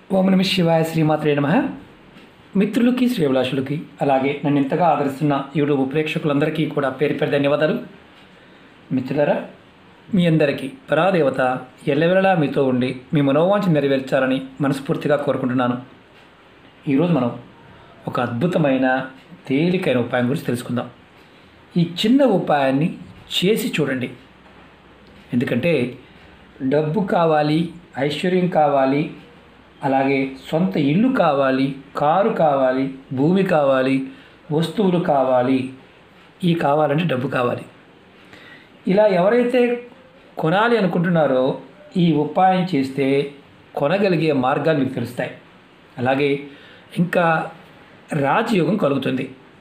ఓం నమ శివాయ శ్రీమాత్రే నమ మిత్రులకి శ్రీభిలాషులకి అలాగే నన్ను ఇంతగా ఆదరిస్తున్న యూట్యూబ్ ప్రేక్షకులందరికీ కూడా పేరు పేరు ధన్యవాదాలు మిత్రులారా మీ అందరికీ పరాదేవత ఎల్లవెల్లలా మీతో ఉండి మీ మనోవాంఛ నెరవేర్చాలని మనస్ఫూర్తిగా కోరుకుంటున్నాను ఈరోజు మనం ఒక అద్భుతమైన తేలికైన ఉపాయం గురించి తెలుసుకుందాం ఈ చిన్న ఉపాయాన్ని చేసి చూడండి ఎందుకంటే డబ్బు కావాలి ఐశ్వర్యం కావాలి అలాగే సొంత ఇల్లు కావాలి కారు కావాలి భూమి కావాలి వస్తువులు కావాలి ఈ కావాలంటే డబ్బు కావాలి ఇలా ఎవరైతే కొనాలి అనుకుంటున్నారో ఈ ఉపాయం చేస్తే కొనగలిగే మార్గాలు మీకు తెలుస్తాయి అలాగే ఇంకా రాజయోగం కలుగుతుంది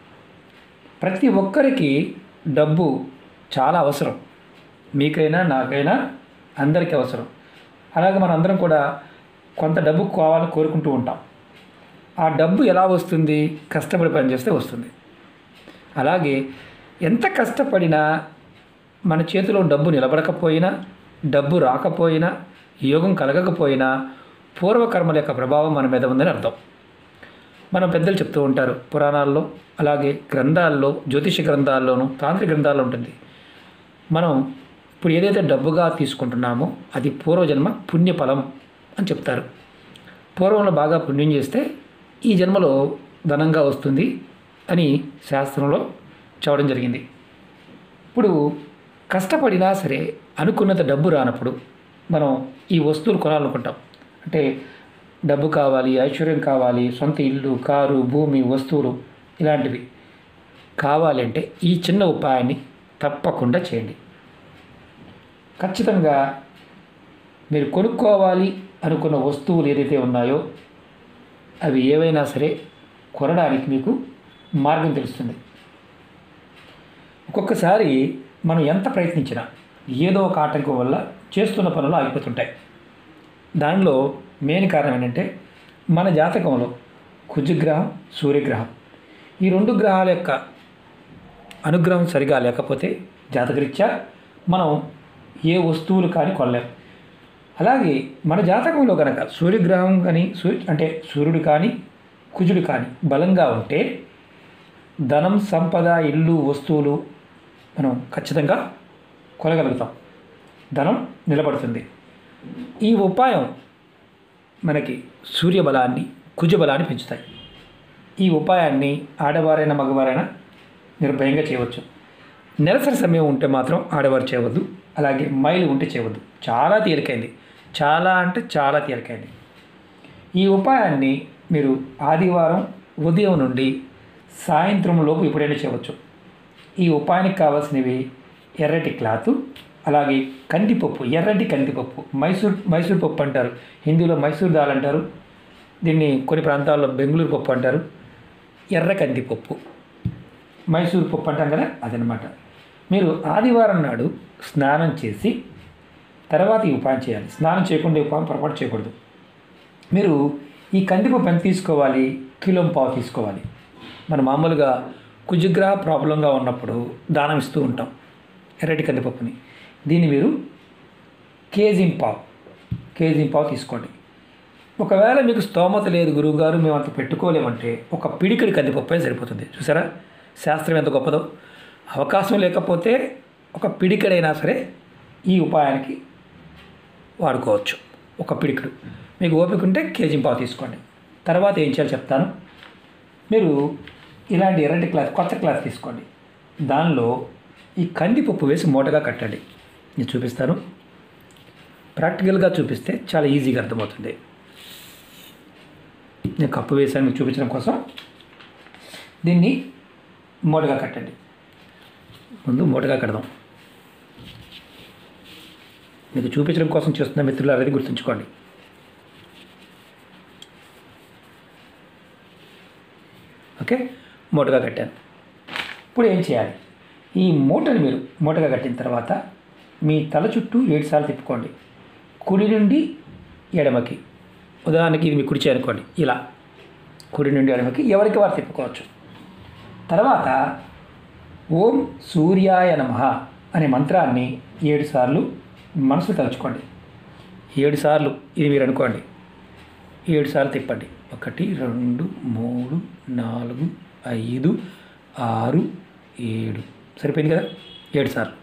ప్రతి ఒక్కరికి డబ్బు చాలా అవసరం మీకైనా నాకైనా అందరికీ అవసరం అలాగే మన అందరం కూడా కొంత డబ్బు కావాలని కోరుకుంటూ ఉంటాం ఆ డబ్బు ఎలా వస్తుంది కష్టపడి పనిచేస్తే వస్తుంది అలాగే ఎంత కష్టపడినా మన చేతిలో డబ్బు నిలబడకపోయినా డబ్బు రాకపోయినా యోగం కలగకపోయినా పూర్వకర్మల యొక్క ప్రభావం మన మీద ఉందని అర్థం మన పెద్దలు చెప్తూ ఉంటారు పురాణాల్లో అలాగే గ్రంథాల్లో జ్యోతిష గ్రంథాల్లోనూ తాంత్రిక గ్రంథాల్లో ఉంటుంది మనం ఇప్పుడు ఏదైతే డబ్బుగా తీసుకుంటున్నామో అది పూర్వజన్మ పుణ్యఫలం అని చెప్తారు పూర్వంలో బాగా పుణ్యం చేస్తే ఈ జన్మలో ధనంగా వస్తుంది అని శాస్త్రంలో చెప్పడం జరిగింది ఇప్పుడు కష్టపడినా సరే అనుకున్నంత డబ్బు రానప్పుడు మనం ఈ వస్తువులు కొనాలనుకుంటాం అంటే డబ్బు కావాలి ఐశ్వర్యం కావాలి సొంత ఇల్లు కారు భూమి వస్తువులు ఇలాంటివి కావాలంటే ఈ చిన్న ఉపాయాన్ని తప్పకుండా చేయండి ఖచ్చితంగా మీరు కొనుక్కోవాలి అనుకున్న వస్తువులు ఏదైతే ఉన్నాయో అవి ఏవైనా సరే కొనడానికి మీకు మార్గం తెలుస్తుంది ఒక్కొక్కసారి మనం ఎంత ప్రయత్నించినా ఏదో ఒక ఆటంకం వల్ల చేస్తున్న పనులు ఆగిపోతుంటాయి దానిలో మెయిన్ కారణం ఏంటంటే మన జాతకంలో కుజగ్రహం సూర్యగ్రహం ఈ రెండు గ్రహాల యొక్క అనుగ్రహం సరిగా లేకపోతే జాతకరీత్యా మనం ఏ వస్తువులు కానీ కొనలేం అలాగే మన జాతకంలో కనుక సూర్యగ్రహం కానీ సూర్య అంటే సూర్యుడు కానీ కుజుడు కానీ బలంగా ఉంటే ధనం సంపద ఇల్లు వస్తువులు మనం ఖచ్చితంగా కొనగలుగుతాం ధనం నిలబడుతుంది ఈ ఉపాయం మనకి సూర్య బలాన్ని కుజ బలాన్ని పెంచుతాయి ఈ ఉపాయాన్ని ఆడవారైనా మగవారైనా నిర్భయంగా చేయవచ్చు నెలసరి సమయం ఉంటే మాత్రం ఆడవారు చేయవద్దు అలాగే మైలు ఉంటే చేయవద్దు చాలా తేలికైంది చాలా అంటే చాలా తేలికైంది ఈ ఉపాయాన్ని మీరు ఆదివారం ఉదయం నుండి సాయంత్రం లోపు ఎప్పుడైనా చేయవచ్చు ఈ ఉపాయానికి కావాల్సినవి ఎర్రటి క్లాత్ అలాగే కందిపప్పు ఎర్రటి కందిపప్పు మైసూర్ మైసూర్ పప్పు అంటారు హిందీలో మైసూర్ దాల్ అంటారు దీన్ని కొన్ని ప్రాంతాల్లో బెంగళూరు పప్పు అంటారు ఎర్ర కందిపప్పు మైసూర్ పప్పు అంటాం కదా అదనమాట మీరు ఆదివారం నాడు స్నానం చేసి తర్వాత ఈ ఉపాయం చేయాలి స్నానం చేయకుండా ఈ ఉపాయం పొరపాటు చేయకూడదు మీరు ఈ కందిపప్పు ఎంత తీసుకోవాలి కిలో పావు తీసుకోవాలి మన మామూలుగా కుజగ్రహ ప్రాబ్లంగా ఉన్నప్పుడు దానం ఇస్తూ ఉంటాం ఎర్రటి కందిపప్పుని దీన్ని మీరు కేజీ పావు కేజీ పావు తీసుకోండి ఒకవేళ మీకు స్తోమత లేదు గురువుగారు మేము అంత పెట్టుకోలేమంటే ఒక పిడికిడి కందిపప్పే సరిపోతుంది చూసారా శాస్త్రం ఎంత గొప్పదో అవకాశం లేకపోతే ఒక పిడికడైనా సరే ఈ ఉపాయానికి వాడుకోవచ్చు ఒక పిడికిడు మీకు ఓపిక ఉంటే కేజీ పావు తీసుకోండి తర్వాత ఏం చేయాలో చెప్తాను మీరు ఇలాంటి ఎర్రటి క్లాత్ కొత్త క్లాత్ తీసుకోండి దానిలో ఈ కందిపప్పు వేసి మూటగా కట్టండి నేను చూపిస్తాను ప్రాక్టికల్గా చూపిస్తే చాలా ఈజీగా అర్థమవుతుంది నేను కప్పు వేసాను మీకు చూపించడం కోసం దీన్ని మూటగా కట్టండి ముందు మూటగా కడదాం మీకు చూపించడం కోసం చేస్తున్న మిత్రులు అనేది గుర్తుంచుకోండి ఓకే మూటగా కట్టాను ఇప్పుడు ఏం చేయాలి ఈ మూటని మీరు మూటగా కట్టిన తర్వాత మీ తల చుట్టూ ఏడు సార్లు తిప్పుకోండి కుడి నుండి ఎడమకి ఉదాహరణకి ఇది మీ కుడిచే అనుకోండి ఇలా కుడి నుండి ఎడమకి ఎవరికి వారు తిప్పుకోవచ్చు తర్వాత ఓం సూర్యాయ నమ అనే మంత్రాన్ని ఏడు సార్లు మనసు తలుచుకోండి ఏడు సార్లు ఇది మీరు అనుకోండి ఏడు సార్లు తిప్పండి ఒకటి రెండు మూడు నాలుగు ఐదు ఆరు ఏడు సరిపోయింది కదా ఏడు సార్లు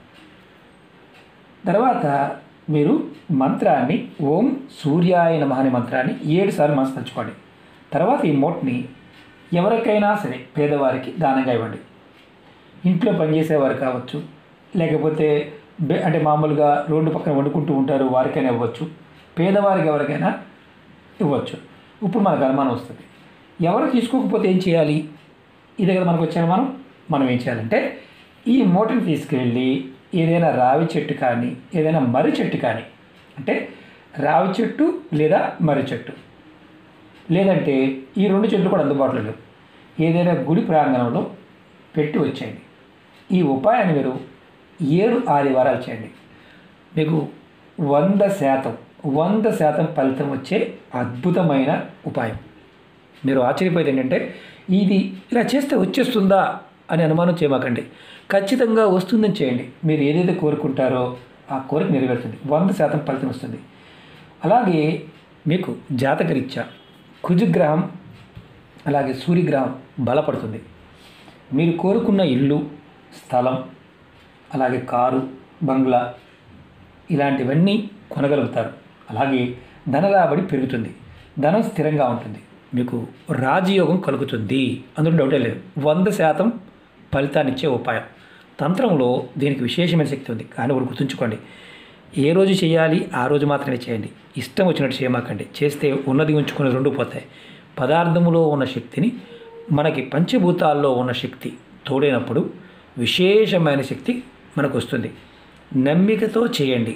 తర్వాత మీరు మంత్రాన్ని ఓం సూర్యాయ నమః అనే మంత్రాన్ని ఏడు సార్లు మనసు తలుచుకోండి తర్వాత ఈ మోట్ని ఎవరికైనా సరే పేదవారికి దానంగా ఇవ్వండి ఇంట్లో పనిచేసేవారు కావచ్చు లేకపోతే బె అంటే మామూలుగా రోడ్డు పక్కన వండుకుంటూ ఉంటారు వారికైనా ఇవ్వచ్చు పేదవారికి ఎవరికైనా ఇవ్వచ్చు ఇప్పుడు మనకు అనుమానం వస్తుంది ఎవరు తీసుకోకపోతే ఏం చేయాలి ఇదే కదా మనకు వచ్చే అనుమానం మనం ఏం చేయాలంటే ఈ మూటని తీసుకెళ్ళి ఏదైనా రావి చెట్టు కానీ ఏదైనా మర్రి చెట్టు కానీ అంటే రావి చెట్టు లేదా మర్రి చెట్టు లేదంటే ఈ రెండు చెట్లు కూడా అందుబాటులో లేవు ఏదైనా గుడి ప్రాంగణంలో పెట్టి వచ్చేయండి ఈ ఉపాయాన్ని మీరు ఏడు ఆదివారాలు చేయండి మీకు వంద శాతం వంద శాతం ఫలితం వచ్చే అద్భుతమైన ఉపాయం మీరు ఆశ్చర్యపోయేది ఏంటంటే ఇది ఇలా చేస్తే వచ్చేస్తుందా అని అనుమానం చేయమాకండి ఖచ్చితంగా వస్తుందని చేయండి మీరు ఏదైతే కోరుకుంటారో ఆ కోరిక నెరవేరుతుంది వంద శాతం ఫలితం వస్తుంది అలాగే మీకు జాతకరీత్యా కుజగ్రహం అలాగే సూర్యగ్రహం బలపడుతుంది మీరు కోరుకున్న ఇల్లు స్థలం అలాగే కారు బంగ్లా ఇలాంటివన్నీ కొనగలుగుతారు అలాగే ధనరాబడి పెరుగుతుంది ధనం స్థిరంగా ఉంటుంది మీకు రాజయోగం కలుగుతుంది అందులో డౌటే లేదు వంద శాతం ఫలితాన్ని ఇచ్చే ఉపాయం తంత్రంలో దీనికి విశేషమైన శక్తి ఉంది కానీ ఒకటి గుర్తుంచుకోండి ఏ రోజు చేయాలి ఆ రోజు మాత్రమే చేయండి ఇష్టం వచ్చినట్టు చేయమాకండి చేస్తే ఉన్నది ఉంచుకుని రెండు పోతాయి పదార్థములో ఉన్న శక్తిని మనకి పంచభూతాల్లో ఉన్న శక్తి తోడైనప్పుడు విశేషమైన శక్తి మనకు వస్తుంది నమ్మికతో చేయండి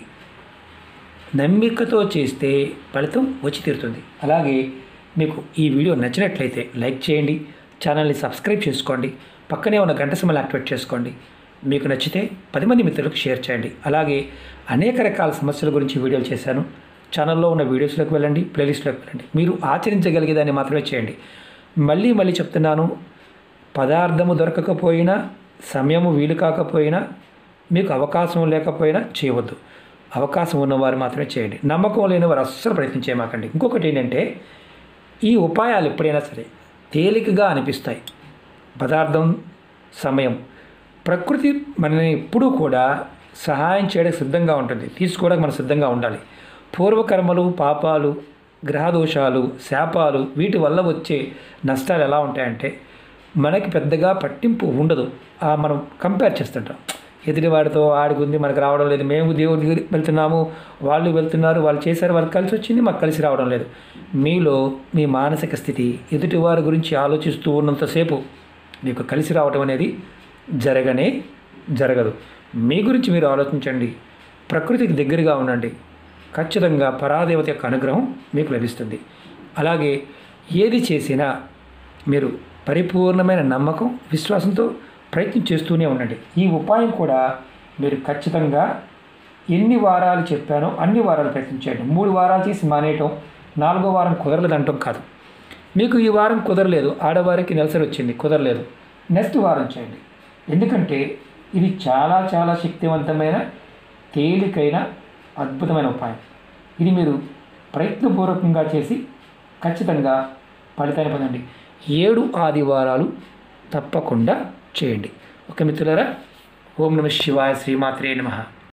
నమ్మికతో చేస్తే ఫలితం వచ్చి తీరుతుంది అలాగే మీకు ఈ వీడియో నచ్చినట్లయితే లైక్ చేయండి ఛానల్ని సబ్స్క్రైబ్ చేసుకోండి పక్కనే ఉన్న గంట సమయాన్ని యాక్టివేట్ చేసుకోండి మీకు నచ్చితే పది మంది మిత్రులకు షేర్ చేయండి అలాగే అనేక రకాల సమస్యల గురించి వీడియోలు చేశాను ఛానల్లో ఉన్న వీడియోస్లోకి వెళ్ళండి ప్లేలిస్ట్లోకి వెళ్ళండి మీరు ఆచరించగలిగేదాన్ని మాత్రమే చేయండి మళ్ళీ మళ్ళీ చెప్తున్నాను పదార్థము దొరకకపోయినా సమయము వీలు కాకపోయినా మీకు అవకాశం లేకపోయినా చేయవద్దు అవకాశం ఉన్నవారు మాత్రమే చేయండి నమ్మకం లేని వారు అస్సలు ప్రయత్నం చేయమాకండి ఇంకొకటి ఏంటంటే ఈ ఉపాయాలు ఎప్పుడైనా సరే తేలికగా అనిపిస్తాయి పదార్థం సమయం ప్రకృతి మనని ఎప్పుడూ కూడా సహాయం చేయడానికి సిద్ధంగా ఉంటుంది తీసుకోవడానికి మనం సిద్ధంగా ఉండాలి పూర్వకర్మలు పాపాలు గ్రహదోషాలు శాపాలు వీటి వల్ల వచ్చే నష్టాలు ఎలా ఉంటాయంటే మనకి పెద్దగా పట్టింపు ఉండదు ఆ మనం కంపేర్ చేస్తుంటాం ఎదుటివాడితో ఆడికి ఉంది మనకు రావడం లేదు మేము దేవుడి దగ్గరికి వెళ్తున్నాము వాళ్ళు వెళ్తున్నారు వాళ్ళు చేశారు వాళ్ళకి కలిసి వచ్చింది మాకు కలిసి రావడం లేదు మీలో మీ మానసిక స్థితి ఎదుటివారి గురించి ఆలోచిస్తూ ఉన్నంతసేపు మీకు కలిసి రావడం అనేది జరగనే జరగదు మీ గురించి మీరు ఆలోచించండి ప్రకృతికి దగ్గరగా ఉండండి ఖచ్చితంగా పరాదేవత యొక్క అనుగ్రహం మీకు లభిస్తుంది అలాగే ఏది చేసినా మీరు పరిపూర్ణమైన నమ్మకం విశ్వాసంతో ప్రయత్నం చేస్తూనే ఉండండి ఈ ఉపాయం కూడా మీరు ఖచ్చితంగా ఎన్ని వారాలు చెప్పానో అన్ని వారాలు ప్రయత్నించండి మూడు వారాలు చేసి మానేయటం నాలుగో వారం కుదరలేదు అంటాం కాదు మీకు ఈ వారం కుదరలేదు ఆడవారికి నెలసరి వచ్చింది కుదరలేదు నెక్స్ట్ వారం చేయండి ఎందుకంటే ఇది చాలా చాలా శక్తివంతమైన తేలికైన అద్భుతమైన ఉపాయం ఇది మీరు ప్రయత్నపూర్వకంగా చేసి ఖచ్చితంగా ఫలితాన్ని పొందండి ఏడు ఆదివారాలు తప్పకుండా చేయండి ఓకే మిత్రులారా ఓం నమ శివాయ శ్రీమాత్రే నమః